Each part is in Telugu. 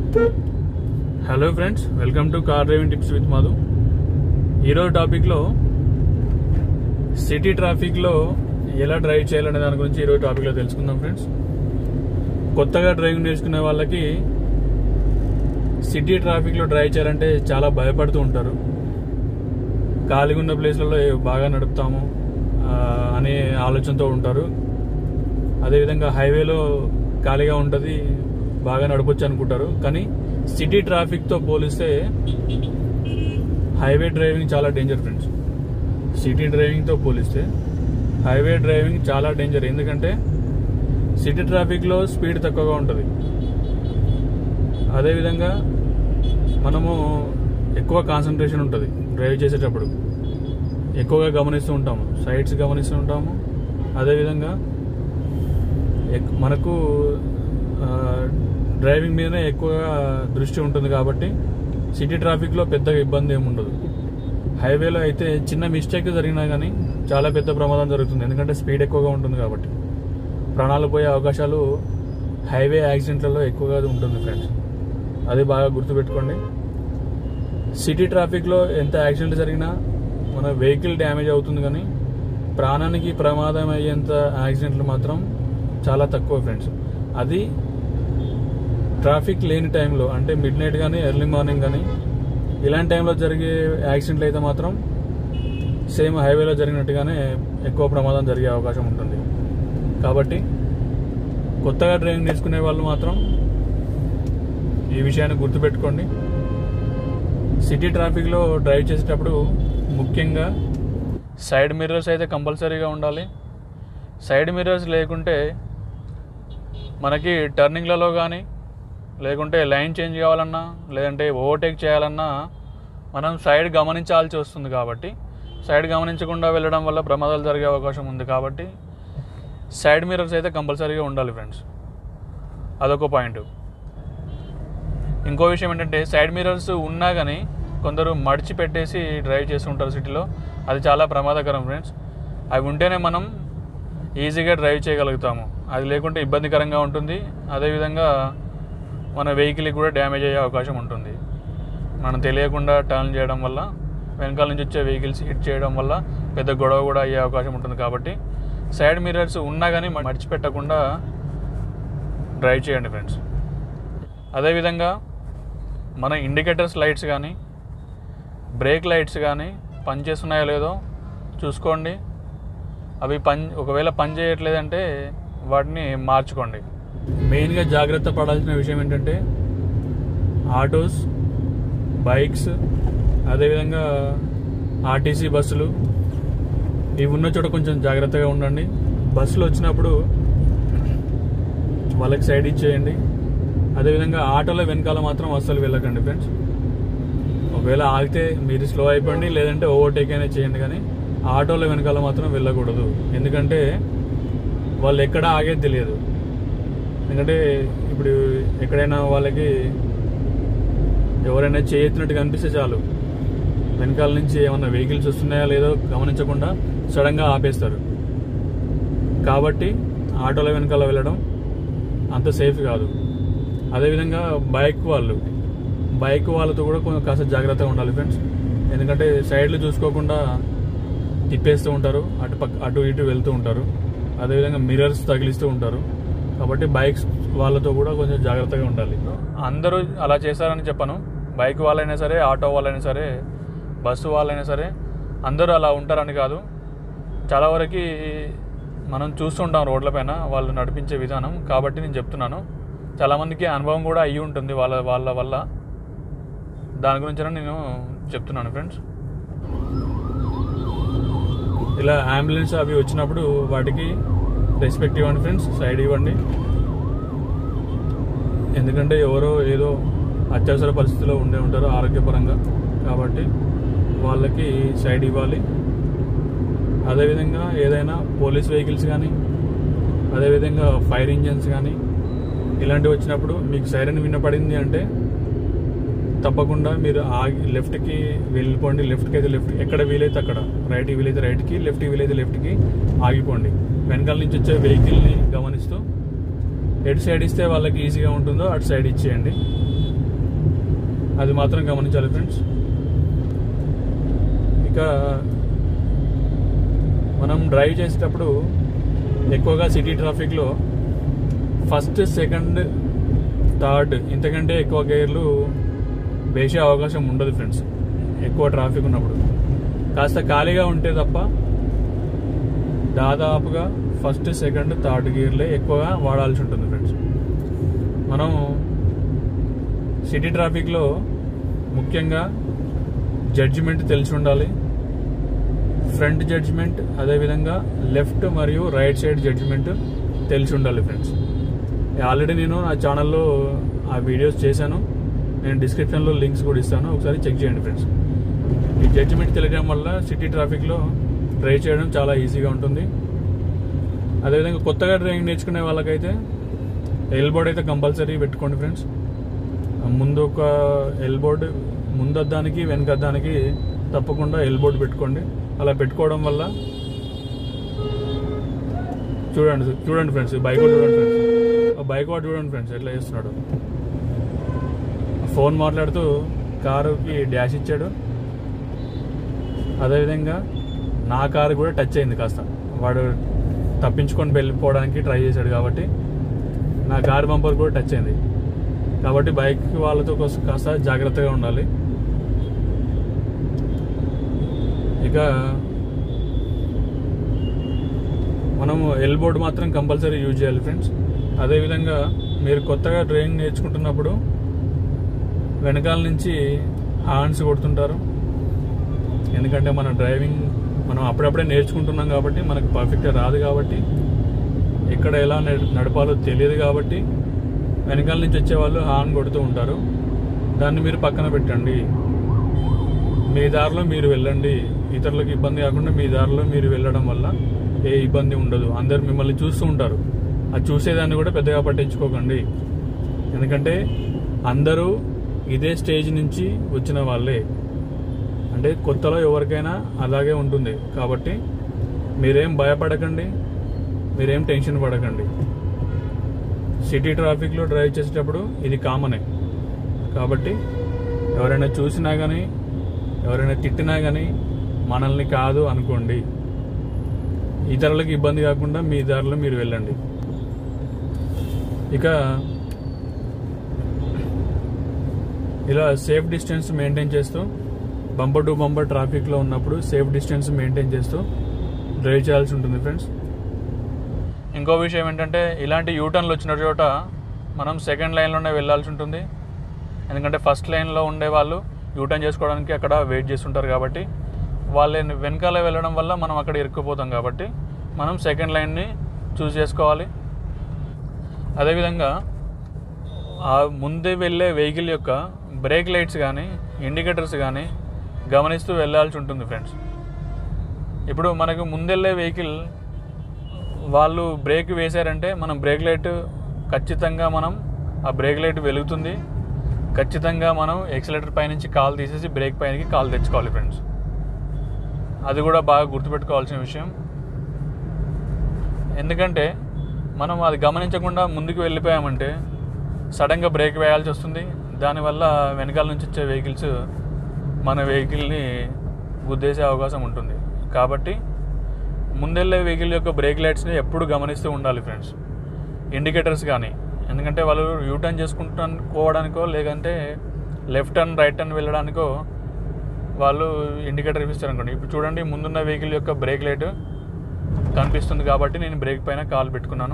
hello friends welcome to car driving tips with Madhu ఈరోజు టాపిక్లో సిటీ ట్రాఫిక్లో ఎలా డ్రైవ్ చేయాలనే దాని గురించి ఈరోజు టాపిక్లో తెలుసుకుందాం ఫ్రెండ్స్ కొత్తగా డ్రైవింగ్ నేర్చుకునే వాళ్ళకి సిటీ ట్రాఫిక్లో డ్రైవ్ చేయాలంటే చాలా భయపడుతూ ఉంటారు ఖాళీగా ఉన్న ప్లేస్లలో బాగా నడుపుతాము ఆ, అనే ఆలోచనతో ఉంటారు అదేవిధంగా హైవేలో ఖాళీగా ఉంటుంది బాగా నడపొచ్చు అనుకుంటారు కానీ సిటీ ట్రాఫిక్తో పోలిస్తే హైవే డ్రైవింగ్ చాలా డేంజర్ ఫ్రెండ్స్ సిటీ డ్రైవింగ్తో పోలిస్తే హైవే డ్రైవింగ్ చాలా డేంజర్ ఎందుకంటే సిటీ ట్రాఫిక్లో స్పీడ్ తక్కువగా ఉంటుంది అదేవిధంగా మనము ఎక్కువ కాన్సన్ట్రేషన్ ఉంటుంది డ్రైవ్ చేసేటప్పుడు ఎక్కువగా గమనిస్తూ ఉంటాము సైడ్స్ గమనిస్తూ ఉంటాము అదేవిధంగా ఎక్- మనకు ఆ, డ్రైవింగ్ మీదనే ఎక్కువగా దృష్టి ఉంటుంది కాబట్టి సిటీ ట్రాఫిక్లో పెద్దగా ఇబ్బంది ఏమి ఉండదు హైవేలో అయితే చిన్న మిస్టేక్ జరిగినా కానీ చాలా పెద్ద ప్రమాదం జరుగుతుంది ఎందుకంటే స్పీడ్ ఎక్కువగా ఉంటుంది కాబట్టి ప్రాణాలు పోయే అవకాశాలు హైవే యాక్సిడెంట్లలో ఎక్కువగా ఉంటుంది ఫ్రెండ్స్ అది బాగా గుర్తుపెట్టుకోండి సిటీ ట్రాఫిక్లో ఎంత యాక్సిడెంట్ జరిగినా మన వెహికల్ డ్యామేజ్ అవుతుంది కానీ ప్రాణానికి ప్రమాదం అయ్యేంత యాక్సిడెంట్లు మాత్రం చాలా తక్కువ ఫ్రెండ్స్ అది ట్రాఫిక్ లేని టైంలో అంటే మిడ్ నైట్ కానీ ఎర్లీ మార్నింగ్ కానీ ఇలాంటి టైంలో జరిగే యాక్సిడెంట్లు అయితే మాత్రం సేమ్ హైవేలో జరిగినట్టుగానే ఎక్కువ ప్రమాదం జరిగే అవకాశం ఉంటుంది కాబట్టి కొత్తగా డ్రైవింగ్ నేర్చుకునే వాళ్ళు మాత్రం ఈ విషయాన్ని గుర్తుపెట్టుకోండి సిటీ ట్రాఫిక్లో డ్రైవ్ చేసేటప్పుడు ముఖ్యంగా సైడ్ మిర్రర్స్ అయితే కంపల్సరీగా ఉండాలి సైడ్ మిర్రర్స్ లేకుంటే మనకి టర్నింగ్లలో కానీ లేకుంటే లైన్ చేంజ్ కావాలన్నా లేదంటే ఓవర్టేక్ చేయాలన్నా మనం సైడ్ గమనించాల్సి వస్తుంది కాబట్టి సైడ్ గమనించకుండా వెళ్ళడం వల్ల ప్రమాదాలు జరిగే అవకాశం ఉంది కాబట్టి సైడ్ మిర్రర్స్ అయితే కంపల్సరీగా ఉండాలి ఫ్రెండ్స్ అదొక పాయింట్ ఇంకో విషయం ఏంటంటే సైడ్ మిర్రర్స్ ఉన్నా కానీ కొందరు మడిచి పెట్టేసి డ్రైవ్ చేస్తుంటారు సిటీలో అది చాలా ప్రమాదకరం ఫ్రెండ్స్ అవి ఉంటేనే మనం ఈజీగా డ్రైవ్ చేయగలుగుతాము అది లేకుంటే ఇబ్బందికరంగా ఉంటుంది అదేవిధంగా మన వెహికల్కి కూడా డ్యామేజ్ అయ్యే అవకాశం ఉంటుంది మనం తెలియకుండా టర్న్ చేయడం వల్ల వెనకాల నుంచి వచ్చే వెహికల్స్ హిట్ చేయడం వల్ల పెద్ద గొడవ కూడా అయ్యే అవకాశం ఉంటుంది కాబట్టి సైడ్ మిర్రర్స్ ఉన్నా కానీ మడిచిపెట్టకుండా డ్రైవ్ చేయండి ఫ్రెండ్స్ అదేవిధంగా మన ఇండికేటర్స్ లైట్స్ కానీ బ్రేక్ లైట్స్ కానీ పనిచేస్తున్నాయో లేదో చూసుకోండి అవి పని ఒకవేళ పని చేయట్లేదంటే వాటిని మార్చుకోండి మెయిన్గా జాగ్రత్త పడాల్సిన విషయం ఏంటంటే ఆటోస్ బైక్స్ అదేవిధంగా ఆర్టీసీ బస్సులు ఇవి ఉన్న చోట కొంచెం జాగ్రత్తగా ఉండండి బస్సులు వచ్చినప్పుడు వాళ్ళకి సైడ్ ఇచ్చేయండి అదేవిధంగా ఆటోలో వెనకాల మాత్రం అస్సలు వెళ్ళకండి ఫ్రెండ్స్ ఒకవేళ ఆగితే మీరు స్లో అయిపోండి లేదంటే ఓవర్టేక్ అయినా చేయండి కానీ ఆటోలో వెనకాల మాత్రం వెళ్ళకూడదు ఎందుకంటే వాళ్ళు ఎక్కడ ఆగేది తెలియదు ఎందుకంటే ఇప్పుడు ఎక్కడైనా వాళ్ళకి ఎవరైనా చేయెత్తినట్టు కనిపిస్తే చాలు వెనకాల నుంచి ఏమన్నా వెహికల్స్ వస్తున్నాయా లేదో గమనించకుండా సడన్గా ఆపేస్తారు కాబట్టి ఆటోల వెనకాల వెళ్ళడం అంత సేఫ్ కాదు అదేవిధంగా బైక్ వాళ్ళు బైక్ వాళ్ళతో కూడా కొంచెం కాస్త జాగ్రత్తగా ఉండాలి ఫ్రెండ్స్ ఎందుకంటే సైడ్లు చూసుకోకుండా తిప్పేస్తూ ఉంటారు అటు పక్క అటు ఇటు వెళ్తూ ఉంటారు అదేవిధంగా మిర్రర్స్ తగిలిస్తూ ఉంటారు కాబట్టి బైక్స్ వాళ్ళతో కూడా కొంచెం జాగ్రత్తగా ఉండాలి అందరూ అలా చేశారని చెప్పను బైక్ వాళ్ళైనా సరే ఆటో వాళ్ళైనా సరే బస్సు వాళ్ళైనా సరే అందరూ అలా ఉంటారని కాదు చాలా వరకు మనం చూస్తుంటాం రోడ్లపైన వాళ్ళు నడిపించే విధానం కాబట్టి నేను చెప్తున్నాను చాలామందికి అనుభవం కూడా అయ్యి ఉంటుంది వాళ్ళ వాళ్ళ వల్ల దాని గురించి నేను చెప్తున్నాను ఫ్రెండ్స్ ఇలా అంబులెన్స్ అవి వచ్చినప్పుడు వాటికి రెస్పెక్ట్ ఇవ్వండి ఫ్రెండ్స్ సైడ్ ఇవ్వండి ఎందుకంటే ఎవరో ఏదో అత్యవసర పరిస్థితిలో ఉండే ఉంటారు ఆరోగ్యపరంగా కాబట్టి వాళ్ళకి సైడ్ ఇవ్వాలి అదేవిధంగా ఏదైనా పోలీస్ వెహికల్స్ కానీ అదేవిధంగా ఫైర్ ఇంజన్స్ కానీ ఇలాంటివి వచ్చినప్పుడు మీకు సైరన్ వినపడింది అంటే తప్పకుండా మీరు ఆగి లెఫ్ట్కి వెళ్ళిపోండి లెఫ్ట్కి అయితే లెఫ్ట్ ఎక్కడ వీలైతే అక్కడ రైట్కి వీలైతే రైట్కి లెఫ్ట్కి వీలైతే లెఫ్ట్కి ఆగిపోండి వెనకాల నుంచి వచ్చే వెహికల్ని గమనిస్తూ ఎటు సైడ్ ఇస్తే వాళ్ళకి ఈజీగా ఉంటుందో అటు సైడ్ ఇచ్చేయండి అది మాత్రం గమనించాలి ఫ్రెండ్స్ ఇక మనం డ్రైవ్ చేసేటప్పుడు ఎక్కువగా సిటీ ట్రాఫిక్లో ఫస్ట్ సెకండ్ థర్డ్ ఇంతకంటే ఎక్కువ గేర్లు వేసే అవకాశం ఉండదు ఫ్రెండ్స్ ఎక్కువ ట్రాఫిక్ ఉన్నప్పుడు కాస్త ఖాళీగా ఉంటే తప్ప దాదాపుగా ఫస్ట్ సెకండ్ థర్డ్ గేర్లే ఎక్కువగా వాడాల్సి ఉంటుంది ఫ్రెండ్స్ మనం సిటీ ట్రాఫిక్లో ముఖ్యంగా జడ్జిమెంట్ తెలిసి ఉండాలి ఫ్రంట్ జడ్జిమెంట్ అదేవిధంగా లెఫ్ట్ మరియు రైట్ సైడ్ జడ్జిమెంట్ తెలిసి ఉండాలి ఫ్రెండ్స్ ఆల్రెడీ నేను నా ఛానల్లో ఆ వీడియోస్ చేశాను నేను డిస్క్రిప్షన్లో లింక్స్ కూడా ఇస్తాను ఒకసారి చెక్ చేయండి ఫ్రెండ్స్ ఈ జడ్జిమెంట్ తెలియడం వల్ల సిటీ ట్రాఫిక్లో డ్రైవ్ చేయడం చాలా ఈజీగా ఉంటుంది అదేవిధంగా కొత్తగా డ్రైవింగ్ నేర్చుకునే వాళ్ళకైతే ఎల్బోర్డ్ అయితే కంపల్సరీ పెట్టుకోండి ఫ్రెండ్స్ ముందు ఒక ఎల్బోర్డ్ ముందు అద్దానికి వెనక అద్దానికి తప్పకుండా ఎల్బోర్డ్ పెట్టుకోండి అలా పెట్టుకోవడం వల్ల చూడండి చూడండి ఫ్రెండ్స్ బైక్ చూడండి ఫ్రెండ్స్ ఆ బైక్ వాడు చూడండి ఫ్రెండ్స్ ఎట్లా చేస్తున్నాడు ఫోన్ మాట్లాడుతూ కారుకి డ్యాష్ ఇచ్చాడు అదేవిధంగా నా కారు కూడా టచ్ అయింది కాస్త వాడు తప్పించుకొని వెళ్ళిపోవడానికి ట్రై చేశాడు కాబట్టి నా కారు బంపర్ కూడా టచ్ అయింది కాబట్టి బైక్ వాళ్ళతో కాస్త- కాస్త జాగ్రత్తగా ఉండాలి ఇక మనము ఎల్ బోర్డ్ మాత్రం కంపల్సరీ యూజ్ చేయాలి ఫ్రెండ్స్ అదేవిధంగా మీరు కొత్తగా డ్రైవింగ్ నేర్చుకుంటున్నప్పుడు వెనకాల నుంచి హార్న్స్ కొడుతుంటారు ఎందుకంటే మన డ్రైవింగ్ మనం అప్పుడప్పుడే నేర్చుకుంటున్నాం కాబట్టి మనకు పర్ఫెక్ట్గా రాదు కాబట్టి ఎక్కడ ఎలా నడ- నడపాలో తెలియదు కాబట్టి వెనకాల నుంచి వచ్చే వాళ్ళు హార్న్ కొడుతూ ఉంటారు దాన్ని మీరు పక్కన పెట్టండి మీ దారిలో మీరు వెళ్ళండి ఇతరులకు ఇబ్బంది కాకుండా మీ దారిలో మీరు వెళ్ళడం వల్ల ఏ ఇబ్బంది ఉండదు అందరు మిమ్మల్ని చూస్తూ ఉంటారు ఆ చూసేదాన్ని కూడా పెద్దగా పట్టించుకోకండి ఎందుకంటే అందరూ ఇదే స్టేజ్ నుంచి వచ్చిన వాళ్ళే అంటే కొత్తలో ఎవరికైనా అలాగే ఉంటుంది కాబట్టి మీరేం భయపడకండి మీరేం టెన్షన్ పడకండి సిటీ ట్రాఫిక్లో డ్రైవ్ చేసేటప్పుడు ఇది కామనే కాబట్టి ఎవరైనా చూసినా కానీ ఎవరైనా తిట్టినా కానీ మనల్ని కాదు అనుకోండి ఇతరులకు ఇబ్బంది కాకుండా మీ దారిలో మీరు వెళ్ళండి ఇక ఇలా సేఫ్ డిస్టెన్స్ మెయింటైన్ చేస్తూ బంపర్ టు బంపర్ ట్రాఫిక్లో ఉన్నప్పుడు సేఫ్ డిస్టెన్స్ మెయింటైన్ చేస్తూ డ్రైవ్ చేయాల్సి ఉంటుంది ఫ్రెండ్స్ ఇంకో విషయం ఏంటంటే ఇలాంటి యూటర్న్లు వచ్చిన చోట మనం సెకండ్ లైన్లోనే వెళ్ళాల్సి ఉంటుంది ఎందుకంటే ఫస్ట్ లైన్లో ఉండే వాళ్ళు యూటర్న్ చేసుకోవడానికి అక్కడ వెయిట్ చేస్తుంటారు కాబట్టి వాళ్ళని వెనకాల వెళ్ళడం వల్ల మనం అక్కడ ఇరుక్కుపోతాం కాబట్టి మనం సెకండ్ లైన్ని చూస్ చేసుకోవాలి అదేవిధంగా ఆ ముందే వెళ్ళే వెహికల్ యొక్క బ్రేక్ లైట్స్ కానీ ఇండికేటర్స్ కానీ గమనిస్తూ వెళ్ళాల్సి ఉంటుంది ఫ్రెండ్స్ ఇప్పుడు మనకు ముందెళ్ళే వెహికల్ వాళ్ళు బ్రేక్ వేశారంటే మనం బ్రేక్ లైట్ ఖచ్చితంగా మనం ఆ బ్రేక్ లైట్ వెలుగుతుంది ఖచ్చితంగా మనం ఎక్సలేటర్ పైనుంచి కాల్ తీసేసి బ్రేక్ పైనకి కాల్ తెచ్చుకోవాలి ఫ్రెండ్స్ అది కూడా బాగా గుర్తుపెట్టుకోవాల్సిన విషయం ఎందుకంటే మనం అది గమనించకుండా ముందుకు వెళ్ళిపోయామంటే సడన్గా బ్రేక్ వేయాల్సి వస్తుంది దానివల్ల వెనకాల నుంచి వచ్చే వెహికల్స్ మన వెహికల్ని గుద్దేసే అవకాశం ఉంటుంది కాబట్టి ముందెళ్ళే వెహికల్ యొక్క బ్రేక్ లైట్స్ని ఎప్పుడు గమనిస్తూ ఉండాలి ఫ్రెండ్స్ ఇండికేటర్స్ కానీ ఎందుకంటే వాళ్ళు యూటర్న్ చేసుకుంటుకోవడానికో లేదంటే లెఫ్ట్ టర్న్ రైట్ టర్న్ వెళ్ళడానికో వాళ్ళు ఇండికేటర్ ఇస్తారు అనుకోండి ఇప్పుడు చూడండి ముందున్న వెహికల్ యొక్క బ్రేక్ లైట్ కనిపిస్తుంది కాబట్టి నేను బ్రేక్ పైన కాల్ పెట్టుకున్నాను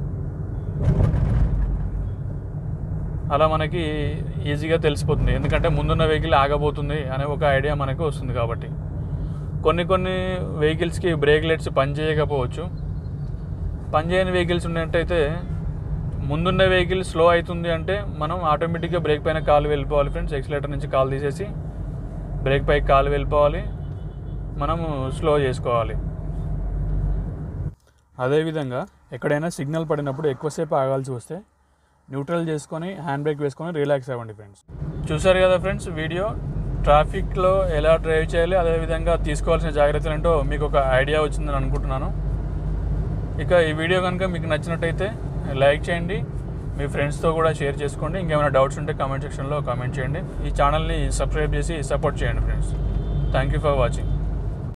అలా మనకి ఈజీగా తెలిసిపోతుంది ఎందుకంటే ముందున్న వెహికల్ ఆగబోతుంది అనే ఒక ఐడియా మనకు వస్తుంది కాబట్టి కొన్ని కొన్ని వెహికల్స్కి బ్రేక్ లైట్స్ పనిచేయకపోవచ్చు పనిచేయని వెహికల్స్ ఉన్నట్టయితే ముందున్న వెహికల్ స్లో అవుతుంది అంటే మనం ఆటోమేటిక్గా బ్రేక్ పైన కాలు వెళ్ళిపోవాలి ఫ్రెండ్స్ ఎక్సిలేటర్ నుంచి కాలు తీసేసి బ్రేక్ పైకి కాలు వెళ్ళిపోవాలి మనము స్లో చేసుకోవాలి అదేవిధంగా ఎక్కడైనా సిగ్నల్ పడినప్పుడు ఎక్కువసేపు ఆగాల్సి వస్తే న్యూట్రల్ చేసుకొని హ్యాండ్ బ్రేక్ వేసుకొని రిలాక్స్ అవ్వండి ఫ్రెండ్స్ చూసారు కదా ఫ్రెండ్స్ వీడియో ట్రాఫిక్లో ఎలా డ్రైవ్ చేయాలి అదేవిధంగా తీసుకోవాల్సిన జాగ్రత్తలు ఏంటో మీకు ఒక ఐడియా వచ్చిందని అనుకుంటున్నాను ఇక ఈ వీడియో కనుక మీకు నచ్చినట్టయితే లైక్ చేయండి మీ ఫ్రెండ్స్తో కూడా షేర్ చేసుకోండి ఇంకేమైనా డౌట్స్ ఉంటే కామెంట్ సెక్షన్లో కామెంట్ చేయండి ఈ ఛానల్ని సబ్స్క్రైబ్ చేసి సపోర్ట్ చేయండి friends thank you for watching